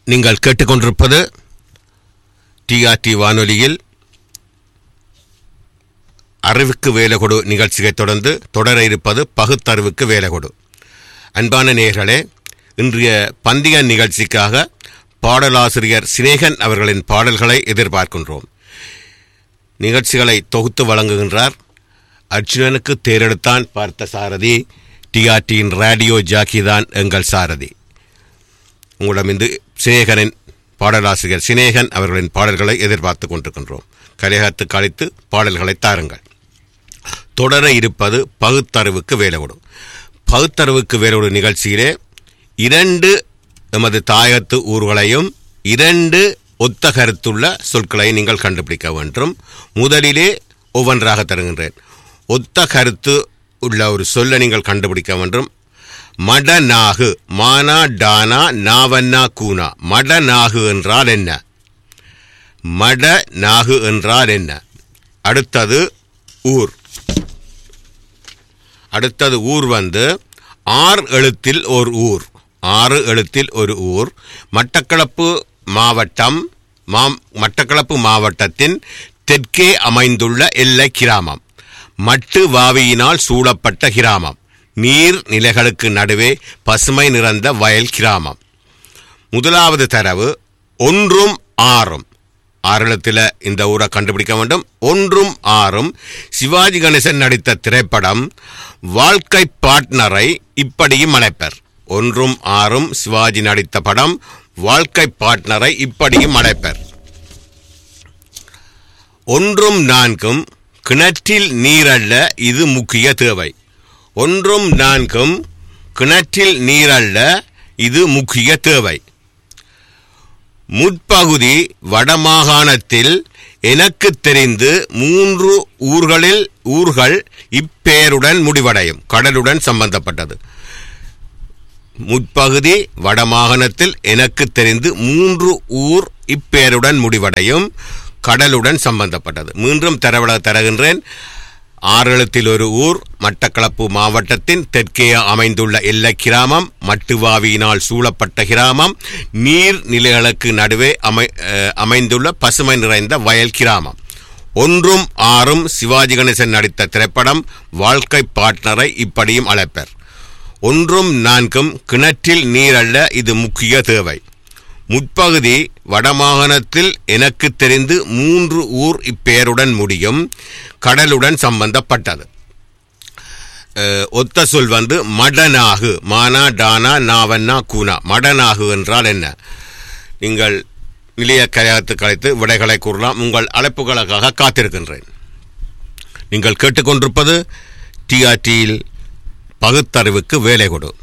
நீங்கள் கேட்டுக்கொண்டிருப்பது டிஆர்டி வானொலியில் அறிவுக்கு வேலை கொடு நிகழ்ச்சியை தொடர்ந்து தொடர இருப்பது பகுத்தறிவுக்கு வேலை கொடு அன்பான நேயர்களே இன்றைய பந்தய நிகழ்ச்சிக்காக பாடலாசிரியர் சினேகன் அவர்களின் பாடல்களை எதிர்பார்க்கின்றோம் நிகழ்ச்சிகளை தொகுத்து வழங்குகின்றார் அர்ஜுனனுக்கு தேரெடுத்தான் பார்த்த சாரதி டிஆர்டியின் ரேடியோ ஜாக்கிதான் எங்கள் சாரதி உங்களிடம் இந்த சினேகனின் பாடலாசிரியர் சினேகன் அவர்களின் பாடல்களை எதிர்பார்த்து கொண்டிருக்கின்றோம் கலையகத்து கழித்து பாடல்களை தாருங்கள் தொடர இருப்பது பகுத்தறிவுக்கு வேலைவிடு பகுத்தறிவுக்கு வேலைவிடு நிகழ்ச்சியிலே இரண்டு எமது தாயத்து ஊர்களையும் இரண்டு ஒத்த கருத்துள்ள சொற்களை நீங்கள் கண்டுபிடிக்க வேண்டும் முதலிலே ஒவ்வொன்றாக தருகின்றேன் ஒத்த கருத்து உள்ள ஒரு சொல்லை நீங்கள் கண்டுபிடிக்க வேண்டும் மடநாகு மானா டானா நாவன்னா கூனா மடநாகு என்றால் என்ன மட நாகு என்றால் என்ன அடுத்தது ஊர் அடுத்தது ஊர் வந்து ஆறு எழுத்தில் ஒரு ஊர் ஆறு எழுத்தில் ஒரு ஊர் மட்டக்களப்பு மாவட்டம் மாம் மட்டக்களப்பு மாவட்டத்தின் தெற்கே அமைந்துள்ள எல்லை கிராமம் மட்டு வாவியினால் சூழப்பட்ட கிராமம் நீர் நிலைகளுக்கு நடுவே பசுமை நிறைந்த வயல் கிராமம் முதலாவது தரவு ஒன்றும் ஆறும் ஆறுலத்தில் இந்த ஊரை கண்டுபிடிக்க வேண்டும் ஒன்றும் ஆறும் சிவாஜி கணேசன் நடித்த திரைப்படம் வாழ்க்கை பார்ட்னரை இப்படியும் அழைப்பர் ஒன்றும் ஆறும் சிவாஜி நடித்த படம் வாழ்க்கை பார்ட்னரை இப்படியும் அழைப்பர் ஒன்றும் நான்கும் கிணற்றில் நீரல்ல இது முக்கிய தேவை ஒன்றும் நான்கும் கிணற்றில் நீரல்ல இது முக்கிய தேவை முற்பகுதி வடமாகாணத்தில் எனக்கு தெரிந்து மூன்று ஊர்களில் ஊர்கள் இப்பெயருடன் முடிவடையும் கடலுடன் சம்பந்தப்பட்டது முற்பகுதி வடமாகாணத்தில் எனக்கு தெரிந்து மூன்று ஊர் இப்பெயருடன் முடிவடையும் கடலுடன் சம்பந்தப்பட்டது மீண்டும் தரவள தருகின்றேன் ஆறெழுத்தில் ஒரு ஊர் மட்டக்களப்பு மாவட்டத்தின் தெற்கே அமைந்துள்ள எல்லை கிராமம் மட்டுவாவியினால் சூழப்பட்ட கிராமம் நீர் நிலைகளுக்கு நடுவே அமை அஹ், அமைந்துள்ள பசுமை நிறைந்த வயல் கிராமம் ஒன்றும் ஆறும் சிவாஜி கணேசன் நடித்த திரைப்படம் வாழ்க்கை பார்ட்னரை இப்படியும் அழைப்பர் ஒன்றும் நான்கும் கிணற்றில் நீரல்ல இது முக்கிய தேவை முற்பகுதி வடமாகாணத்தில் எனக்கு தெரிந்து மூன்று ஊர் இப்பெயருடன் முடியும் கடலுடன் சம்பந்தப்பட்டது அஹ், ஒத்த சொல் வந்து மடனாகு மானா டானா நாவன்னா கூனா மடனாகு என்றால் என்ன நீங்கள் நிலைய கரையாத்து கலைத்து விடைகளை கூறலாம் உங்கள் அழைப்புகளுக்காக காத்திருக்கின்றேன் நீங்கள் கேட்டுக்கொண்டிருப்பது டிஆர்டியில் பகுத்தறிவுக்கு வேலை கொடு